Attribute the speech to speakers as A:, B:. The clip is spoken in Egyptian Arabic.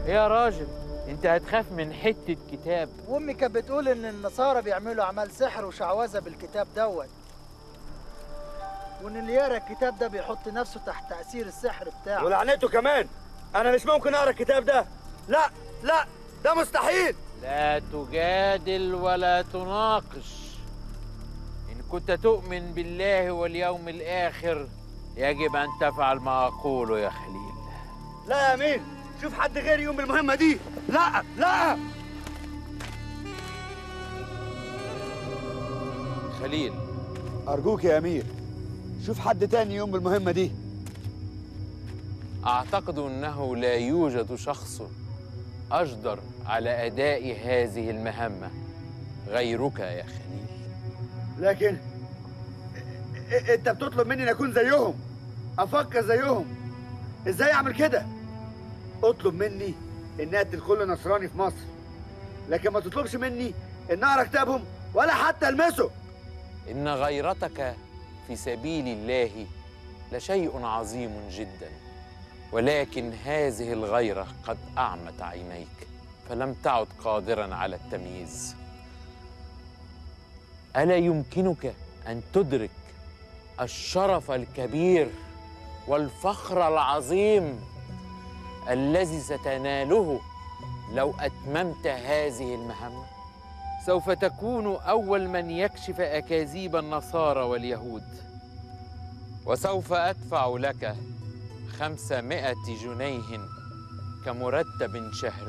A: يا راجل انت هتخاف من حتة كتاب
B: وامي كانت بتقول ان النصارى بيعملوا اعمال سحر وشعوذه بالكتاب دوت وان اللي يقرا الكتاب ده بيحط نفسه تحت تاثير السحر بتاعه
C: ولعنته كمان انا مش ممكن اقرا الكتاب ده لا لا ده مستحيل
A: لا تجادل ولا تناقش إن كنت تؤمن بالله واليوم الآخر يجب أن تفعل ما أقوله يا خليل
C: لا يا امين شوف حد غيري يقوم بالمهمه دي لا لا
A: خليل
C: ارجوك يا امير شوف حد تاني يقوم بالمهمه دي
A: أعتقد أنه لا يوجد شخص أجدر على أداء هذه المهمة غيرك يا خليل
C: لكن إ- إ- انت بتطلب مني ان اكون زيهم افكر زيهم ازاي اعمل كده اطلب مني ان اقتل كل نصراني في مصر لكن ما تطلبش مني ان اقرا كتابهم ولا حتى المسه
A: إن غيرتك في سبيل الله لشيء عظيم جدا ولكن هذه الغيرة قد أعمت عينيك فلم تعد قادرا على التمييز ألا يمكنك أن تدرك الشرف الكبير والفخر العظيم الذي ستناله لو أتممت هذه المهمة؟ سوف تكون أول من يكشف أكاذيب النصارى واليهود وسوف أدفع لك خمسمائة جنيه كمرتب شهري